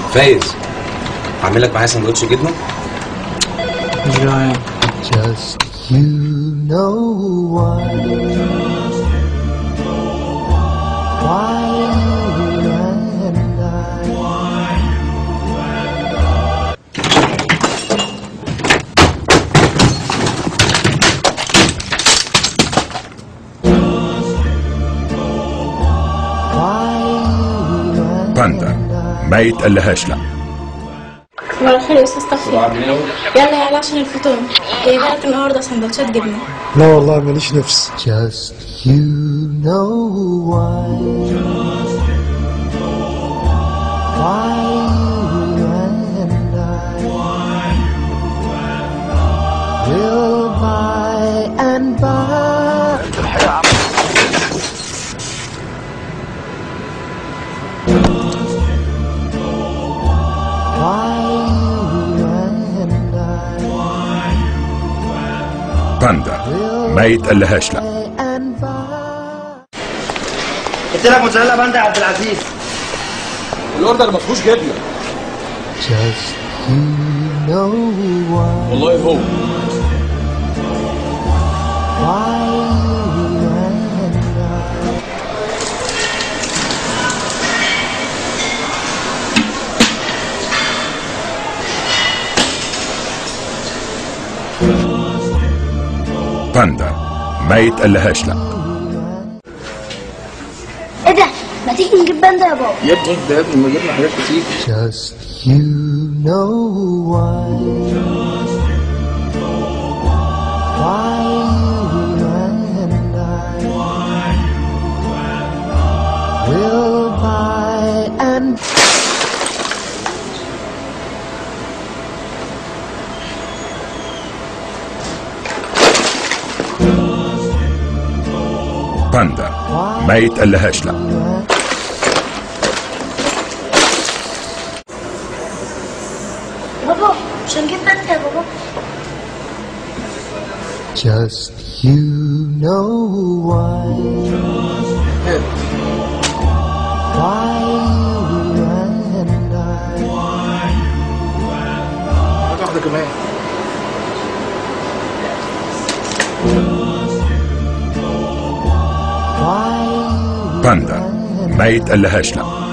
فايز اعمل لك معايا سندوتش جبنه مش جعان Just you know why. Why you and I. Why you and باندا ما يتقلهاش لا صباح الخير يا استاذ طفي يلا يلا عشان الفطور جايبه لك النهارده سندوتشات جبنه لا والله ماليش نفس Just you know why. Why you and I will by and by. Why you and I باندا ما يتقلهاش لا and by. قلت لك موتزاريلا باندا يا عبد العزيز الاوردر ما فيهوش جبنه Just you know why. والله هو Why you and I باندا ما يتقلهاش لا ايه ده؟ ما تيجي نجيب باندا يا بابا يا ابني ده يا ابني ما جبنا حاجات كتير Just you know why. Why you and I will by and باندا ما يتقلهاش لا بابا مش هنجيب باندا يا بابا Just you know why. Why you and I هات واحده كمان Why باندا ما يتقلهاش لا